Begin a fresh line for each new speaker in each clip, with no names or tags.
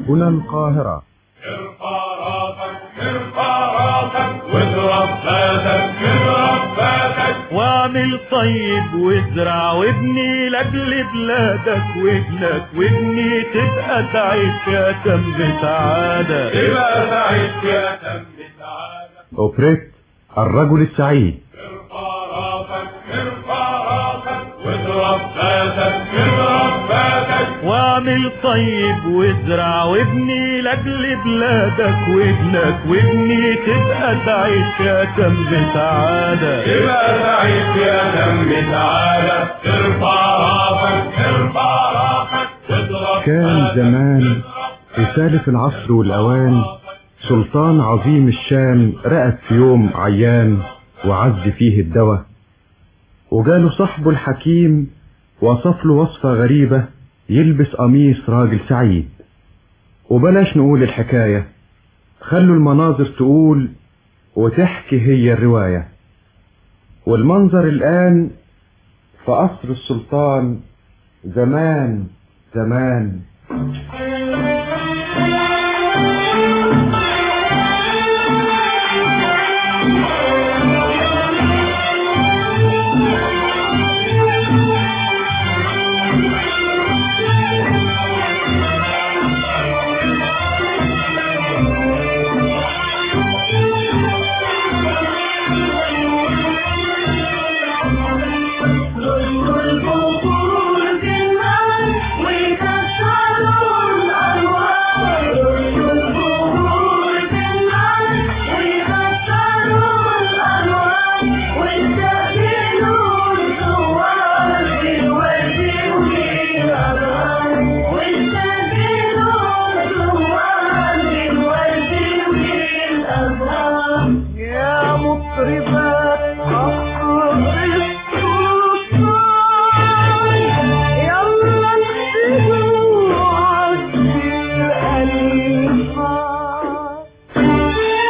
هنا القاهرة
ارفع راسك ارفع راسك واضرب فاسك اضرب فاسك
واعمل طيب وازرع وابني لاجل بلادك وابنك وابني تبقى تعيش يا تم سعادة
تبقى سعيد يا تم سعادة
أوبريت الرجل السعيد
ارفع راسك ارفع راسك واضرب فاسك اضرب فاسك
واعمل طيب وازرع وابني لاجل بلادك وابنك وابني تبقى تعيش يا تم سعادة
تبقى سعيد يا تم سعادة ارفع راسك ارفع راسك واضرب
كان
فاسك،
زمان
اضرب
في سالف العصر والأوان سلطان عظيم الشام رأت في يوم عيان وعز فيه الدواء وجاله صاحبه الحكيم وصف له وصفة غريبة يلبس قميص راجل سعيد وبلاش نقول الحكاية خلوا المناظر تقول وتحكي هي الرواية والمنظر الآن في قصر السلطان زمان زمان
يا مطربات عصر السلطان يلا نسيبوا عزي الألفان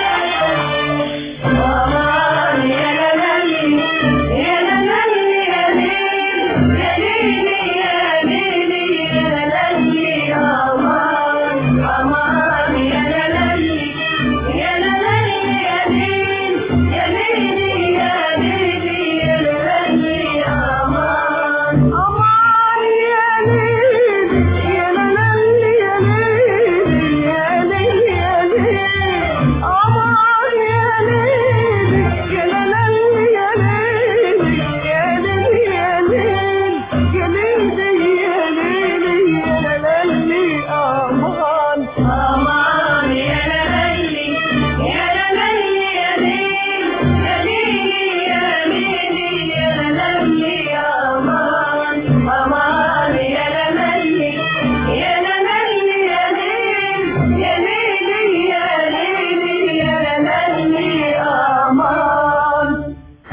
أمان يا ليل يا ليل يا ليل يا ليل يا ليل أمان يا ليل يا ليل يا ليل يا ليل يا ليل يا ليل يا ليل يا ليل أمان أمان يا ليل يا ليل يا ليل يا ليل يا ليل يا ليل أمان أمان يا ليل يا ليل يا ليل يا ليل يا ليل يا ليل أمان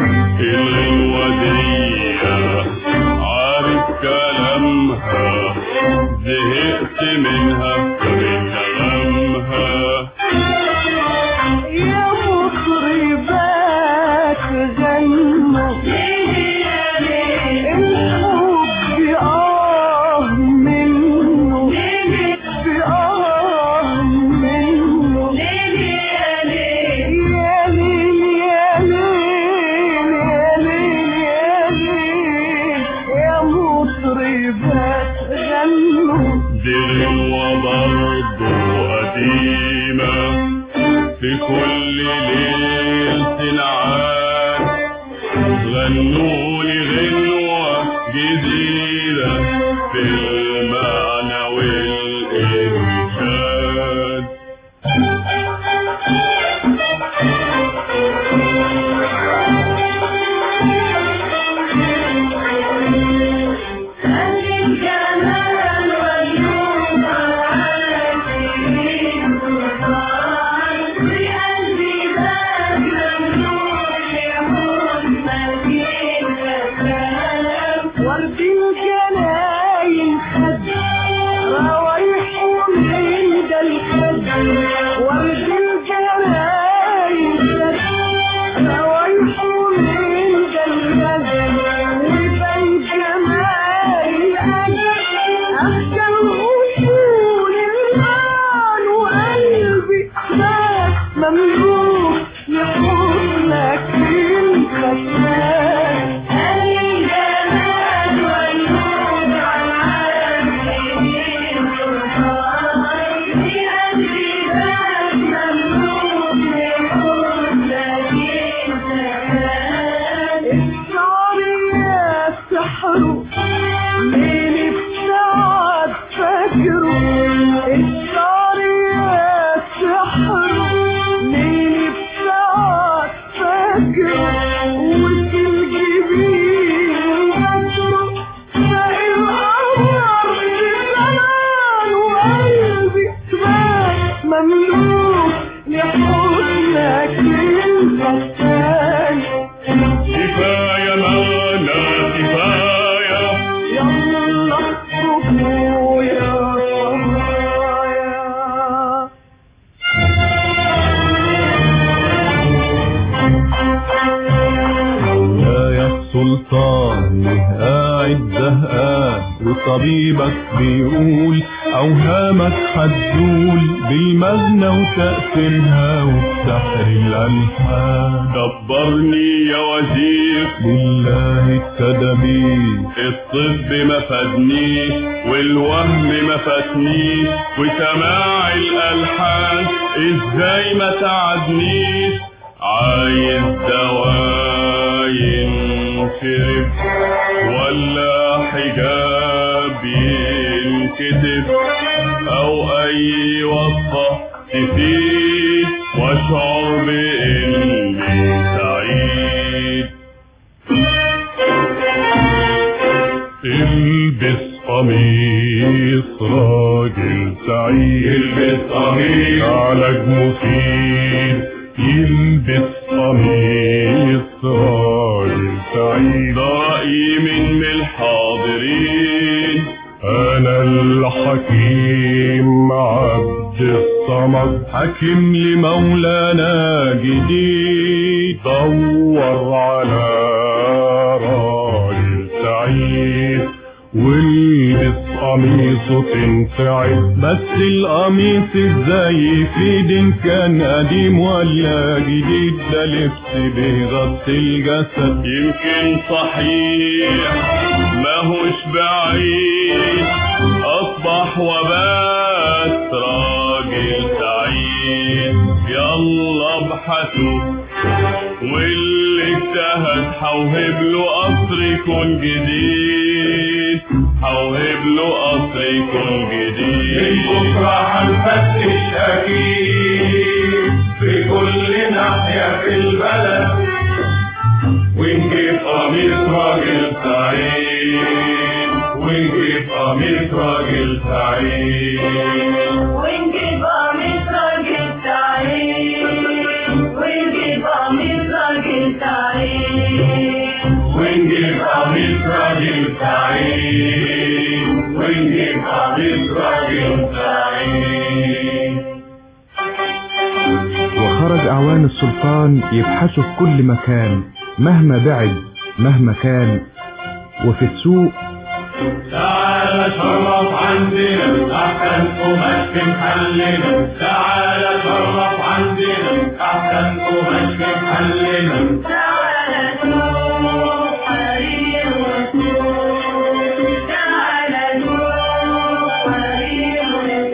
الودية عارف كلامها زهقت منها من غمها
يا مطربات غنوا الحب آه منه آه منه يا ليل يا ليل يا ليل يا ليل يا مطربات غنوا
دير وبرضه قديمة في كل ليلة عاد غنوا لي غنوة جديدة في المعنى والإرشاد
الجمال والنور على سنين سلطان بقلبي باب ممنوع يموت مدين السلام ورد الجناين مملوك لحضنك الفتان الجمال والنور على العالمين سلطان بقلبي باب مملوك لحضنك الفتان الشعر يا سحره ليل السعد فجره الشعر يا سحره ليل السعد فجره وفي الجبين بدره باقي القمر بزمان وقلبي بات مملوك لحضنك الفتان
كفاية معنا كفاية
يلا صبوا يا صبايا
يا يا سلطان قاعد زهقان وطبيبك بيقول اوهامك هتزول بالمغنى وتقسيمها وبسحر الالحان
دبرني يا وزير
لله التدابير
الطب ما فادنيش والوهم ما فاتنيش وسماع الالحان ازاي ما تعدنيش عايز دواء ينشرب ولا حجاب ينكتب او اي وصفة تفيد واشعر باني سعيد البس قميص راجل سعيد البس قميص علاج مفيد يلبس قميص راجل سعيد رأي من الحاضرين أنا الحكيم عبد الصمد حكيم لمولانا جديد دور على راجل سعيد والبس قميصه تنفعل بس القميص ازاي يفيد ان كان قديم ولا جديد ده لبس بيغطي الجسد يمكن صحيح ماهوش بعيد اصبح وبات راجل سعيد يلا ابحثوا واللي اجتهد حوهب له قصر يكون جديد حوهب له قصر يكون جديد بكرة هنفتش أكيد في كل ناحية في البلد ونجيب قميص راجل سعيد ونجيب قميص راجل سعيد
ونجيب قميص راجل سعيد ونجيب قميص راجل سعيد
ونجيب قميص راجل سعيد ونجيب قميص راجل سعيد
وخرج أعوان السلطان يبحثوا في كل مكان مهما بعد مهما كان وفي السوق
تعال شرف عندنا احسن قماش في محلنا تعال شرف عندنا احسن قماش في محلنا
تعالى نشوف حرير وسوق تعالى نشوف حرير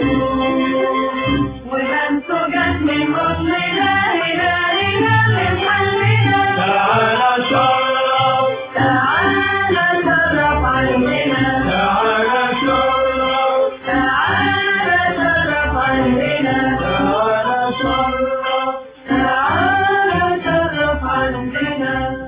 وسوق ومنسوجات من بطن لا إله إلا محلنا
تعال شرف
تعالى شرف عندنا
تعال شرف
تعالى شرف عندنا
تعال شرف
تعالى شرف عندنا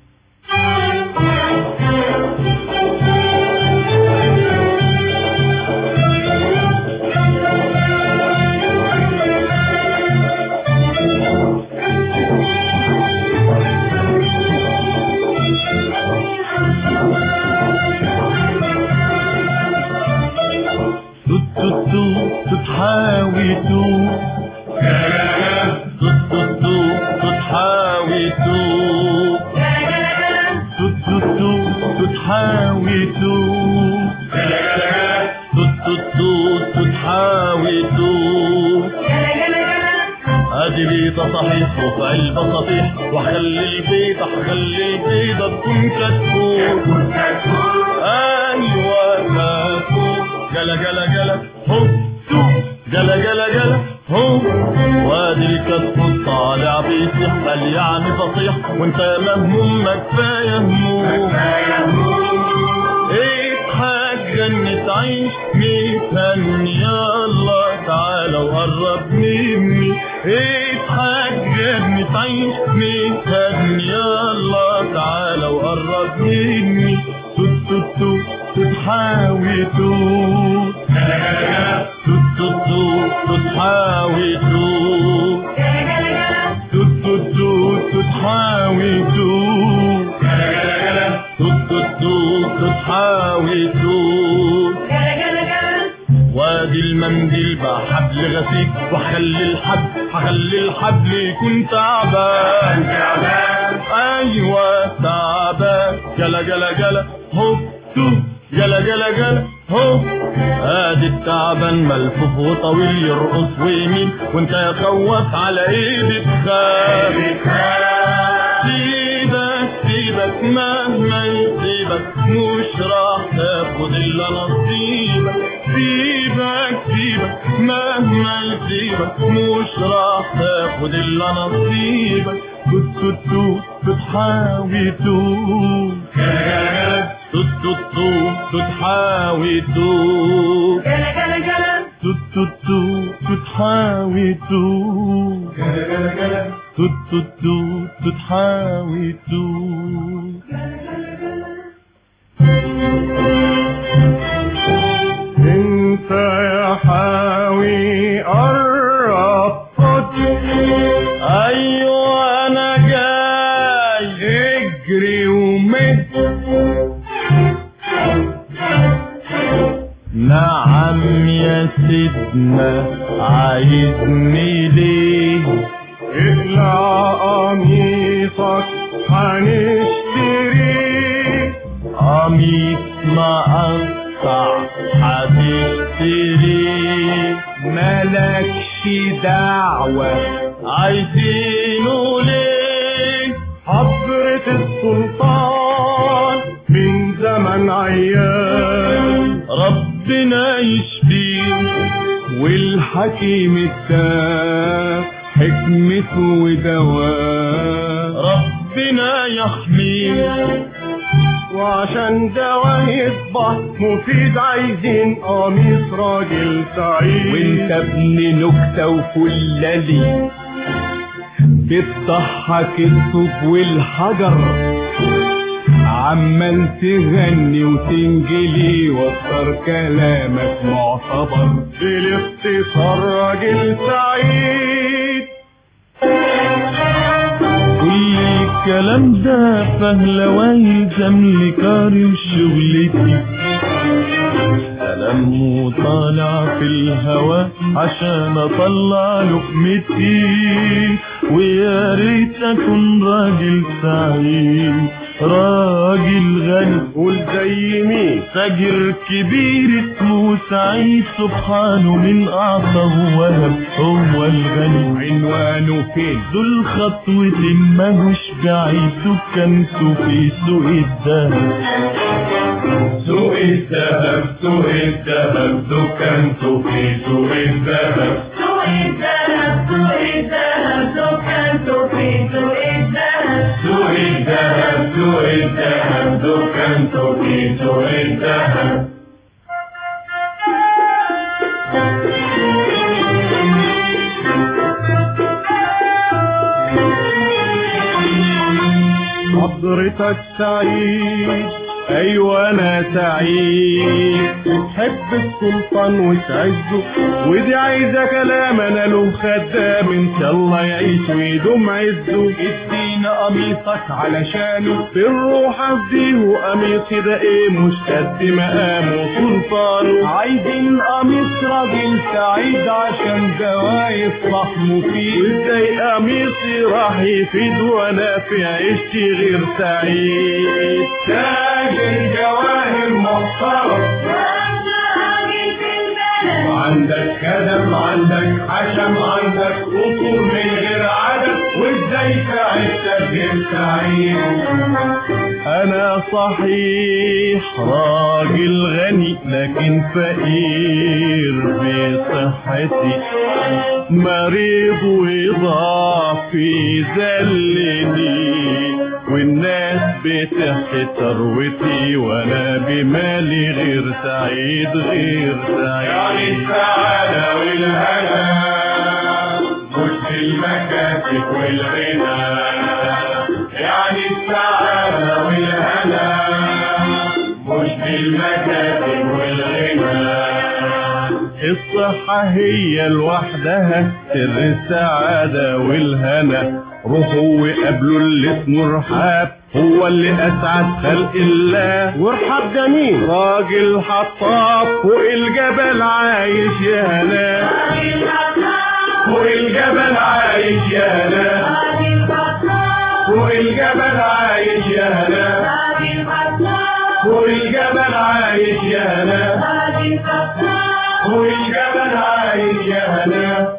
توت توت توت تتحاوي توت توت توت توت تتحاوي توت توت توت توت تتحاوي توت توت توت توت تتحاوي توت وادي بيضة صحيح وفي علبة صفيح وخلي البيضة خلي البيضة تكون كتكوت ايوه كتكوت جلا جلا جلا هو تو جلا جلا جلا هو وادي الكتكوت طالع بيصيح قال يعني فصيح وانت مهموم ما كفايه هموم اضحك جنة عيش متهني يلا تعالى وقرب مني اضحك جنة عيش متهني يلا تعالى وقرب مني توت توت توت توت حاوي توت توت توت توت توت حاوي توت توت توت توت توت حاوي توت توت توت توت توت حاوي توت وادي المنديل بقى حبل غسيل وخلي الحبل هخلي الحبل يكون تعبان ايوه تعبان جلا جلا جلا هوب تو جلا جلا جلا هوب ادي التعبان ملفوف وطويل يرقص ويمين وانت يا خوف على ايه بتخاف سيبك سيبك مهما يسيبك مش راح تاخد الا نصيبك سيبك سيبك مهما يسيبك مش راح تاخد الا نصيبك توت توت توت بتحاوي توت توت توت توت بتحاوي توت توت توت توت بتحاوي توت توت توت توت بتحاوي توت
انت يا حاوي قرب خد
ايوه انا جاي
اجري ومد
نعم يا سيدنا عايزني ليه
اقلع قميصك هنشتريه
قميص مقطع هتشتري
ملكش دعوة
عايزينه ليه
حضرة السلطان من زمن عيان
ربنا يشفيه
والحكيم اداه حكمته ودواه
ربنا يحميه
وعشان دواء يصبح مفيد عايزين قميص راجل سعيد
وانت ابن نكتة وفلالي
بتضحك الصوف والحجر عمال تغني وتنجلي وصر كلامك معتبر بالاختصار راجل سعيد
كل الكلام ده فهلوة يلزم لي كارم شغلتي ألم وطالع في الهوا عشان أطلع لقمتي ويا ريت أكون راجل سعيد راجل غني
قول زي مين
تاجر كبير اسمه سعيد سبحانه من أعطاه وهب هو الغني
عنوانه فين
دول خطوة ماهوش بعيد دكانته في سوق الدهب
سوق الذهب سوق الذهب دكانته في سوق الذهب
سوق الذهب سوق الذهب دكانته في سوق الذهب
سوق الذهب سوق الذهب دكانته في سوق الذهب
حضرتك سعيد ايوه انا سعيد تحب السلطان وتعزه ودي عايزه كلام انا له خدام ان شاء الله يعيش ويدوم عزه ادينا قميصك علشانه بالروح افديه قميصي ده ايه مش قد مقامه سلطانه عايزين قميص راجل سعيد عشان دواء يصبح مفيد وازاي قميصي راح يفيد وانا في عيشتي غير سعيد تاج الجواهر محترم
وأغلى راجل في البلد
عندك خدم عندك حشم عندك قصور من غير عدد وازاي ساعدتك غير سعيد
انا صحيح راجل غني لكن فقير بصحتي مريض وضعفي ذلني والناس بتحكي ثروتي وانا بمالي غير سعيد غير
يعني
سعيد
السعادة والهنا مش في المكاسب والغنى يعني السعادة والهنا مش في المكاسب والغنى
الصحة هي لوحدها سر السعادة والهنا روحوا وقابلوا اللي اسمه رحاب هو اللي اسعد خلق الله ورحاب جميل راجل حطاب فوق الجبل عايش يا هنا
راجل حطاب
فوق الجبل عايش يا هنا
راجل حطاب
فوق الجبل عايش يا هنا
راجل حطاب
فوق الجبل عايش يا هنا
راجل حطاب
فوق الجبل عايش يا هنا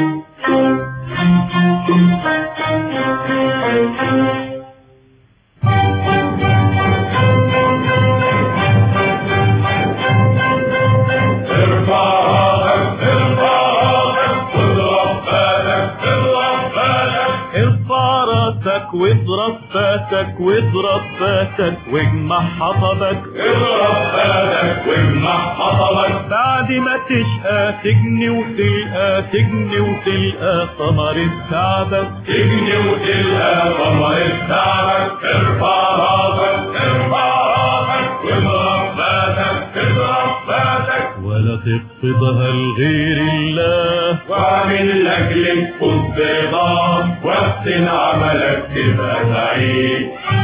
ارفع راسك ارفع راسك واضرب بالك اضرب بالك
ارفع راسك واضرب فاتك واضرب فاتك واجمع حطبك
اضرب بالك واجمع حطبك
بعد ما تشقى تجني وتلقى تجني وتلقى ثمر تعبك
تجني وتلقى ثمر تعبك ارفع راسك ارفع راسك واضرب بالك اضرب بالك
ولا تقصدها لغير الله
واعمل لاجلك فوز برضاه واحسن عملك تبقى سعيد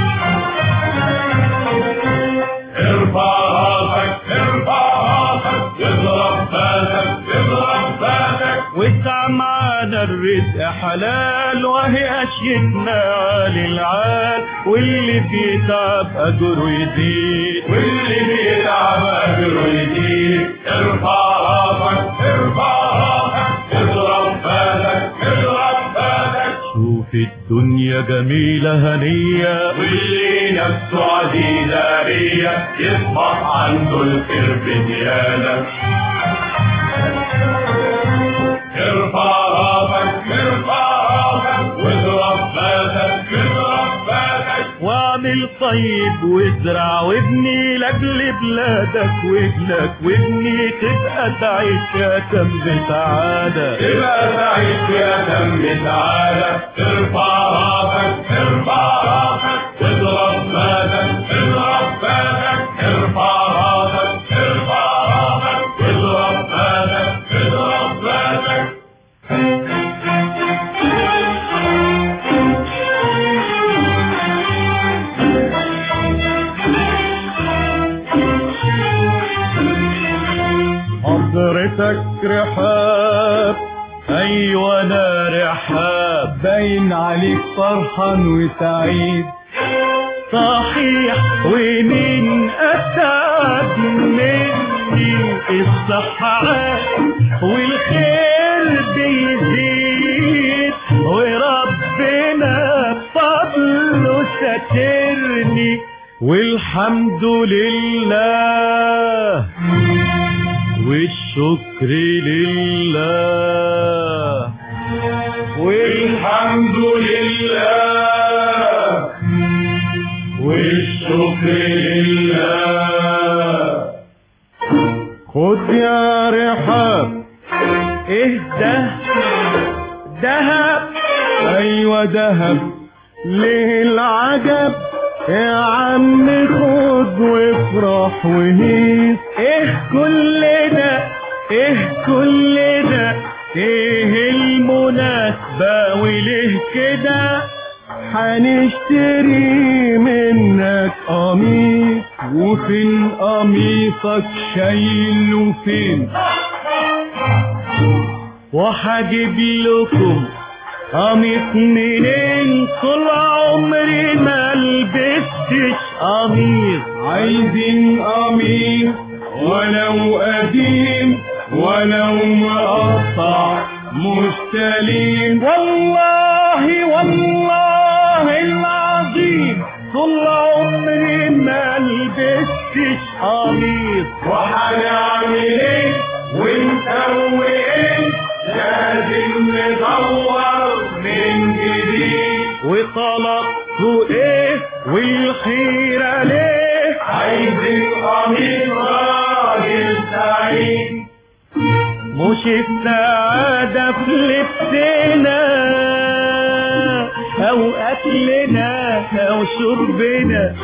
ارفع راسك ارفع راسك اضرب بالك اضرب بالك
وسع معانا الرزق حلال وهي اشيتنا عالي العال واللي بيتعب اجره يزيد
واللي بيتعب اجره يزيد ارفع راسك ارفع راسك اضرب بالك اضرب بالك
شوف الدنيا جميلة هنية
واللي نفسه عزيزة بيا يصبح عنده الخير بزيادة ارفع راسك ارفع راسك واضرب بالك اضرب بالك
واعمل طيب وازرع وابني لاجل بلادك وابنك وابني تبقى تعيش يا كم سعادة
تبقى سعيد في أتم سعادة ارفع راسك ارفع راسك اضرب بالك اضرب بالك ارفع راسك ارفع راسك اضرب بالك اضرب بالك
حضرتك رحاب ايوه انا رحاب باين عليك فرحان وسعيد صحيح ومين اسعد مني الصحة عاد والخير بيزيد وربنا بفضله سترني والحمد لله والشكر لله
والحمد لله والشكر لله
خد يا رحاب ايه ده دهب ايوه دهب ليه العجب يا عم خد وافرح وهيس ايه كل ده ايه كل ده ايه المناسبة وليه كده هنشتري منك قميص وفين قميصك شايله فين وهجيب لكم قميص منين طول عمري ما لبستش قميص عايزين قميص ولو قديم ولو مقطع مستليم والله والله العظيم طول عمري ما لبستش قميص
وهنعمل ايه ونسوي ايه لازم ندور من جديد
وطلبته ايه والخيرة ليه
عايزين قميص راجل سعيد
مش السعادة في لبسنا أو أكلنا أو شربنا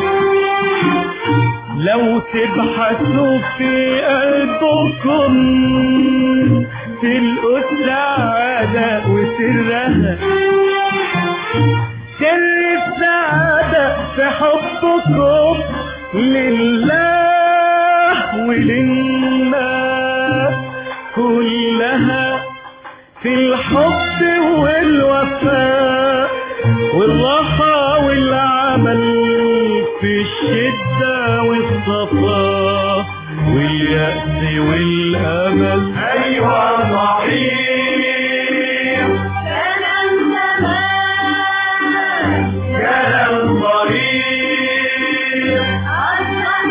لو تبحثوا في قلبكم تلقوا السعادة وسرها سر السعادة في حبكم لله وللناس كلها في الحب والوفاء والراحة والعمل في الشدة والصفاء واليأس والأمل
ايوه صحيح
كلام زمان
كلام صريح
أصلا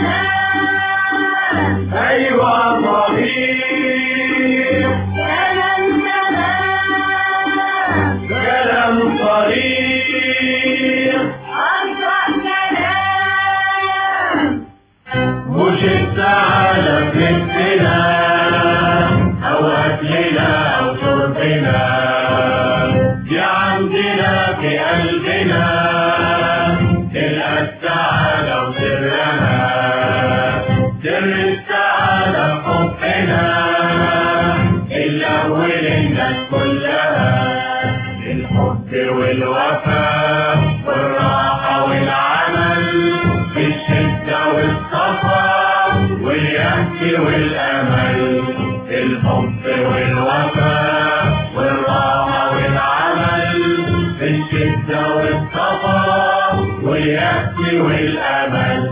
كلام
ايوه صحيح
كلام زمان
كلام صريح
أصلا كلام
مش السعادة في لبسنا أو أكلنا أو شربنا دي عندنا في قلبنا تلقى السعادة وسرها سر السعادة في حبنا الأول الناس كلها الحب والوفاء والراحة والعمل في الشدة والصفا واليأس والأمل الحب والوفاء والراحة والعمل في الشدة والصفا واليأس والأمل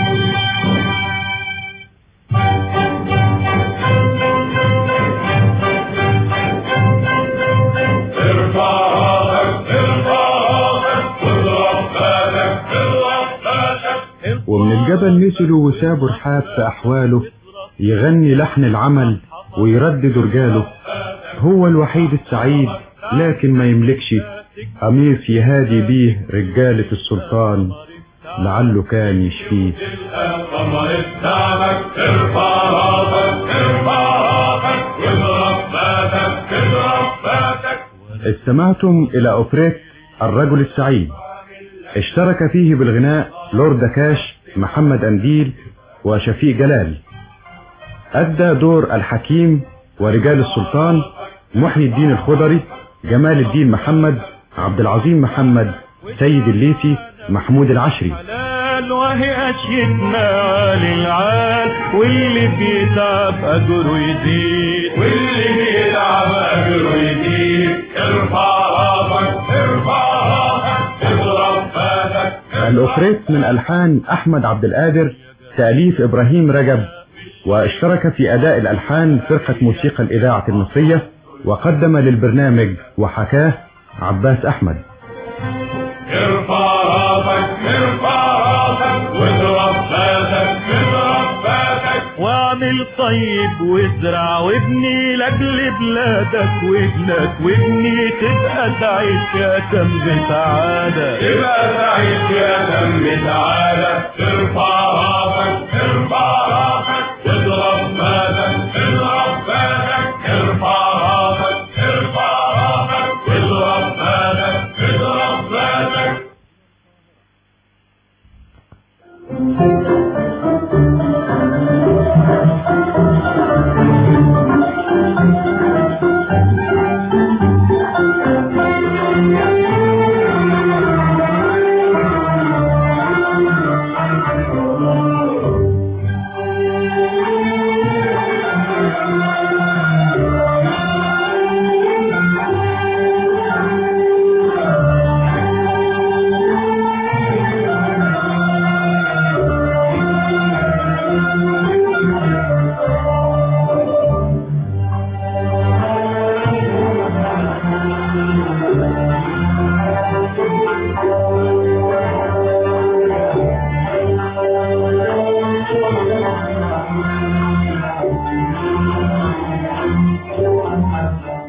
ارفع راسك ارفع راسك واضرب بالك اضرب بالك
ومن الجبل نزلوا وسابوا رحاب في أحواله يغني لحن العمل ويردد رجاله هو الوحيد السعيد لكن ما يملكش قميص يهادي بيه رجالة السلطان لعله كان يشفيه
قمر التعبك ارفع راسك ارفع راسك واضرب بالك اضرب بالك
استمعتم إلى أوبريت الرجل السعيد اشترك فيه بالغناء لورد كاش محمد أنديل وشفيق جلال أدى دور الحكيم ورجال السلطان محي الدين الخضري جمال الدين محمد عبد العظيم محمد سيد الليثي محمود العشري
حلال وهي أشيتنا للعال واللي بيتعب أجره يزيد
واللي بيلعب اجره يزيد ارفع راسك ارفع راسك اضرب بالك
الأوبريت من ألحان أحمد عبد القادر تأليف إبراهيم رجب واشترك في أداء الألحان فرقة موسيقى الإذاعة المصرية وقدم للبرنامج وحكاه عباس أحمد
ارفع راسك ارفع راسك واضرب بالك اضرب بالك
واعمل طيب وازرع وابني لاجل بلادك وابنك وابني تبقى سعيد يا تم سعادة
تبقى سعيد يا دم تعالى ارفع راسك ارفع راسك اضرب بالك اضرب بالك ارفع راسك ارفع راسك اضرب بالك اضرب بالك الهوى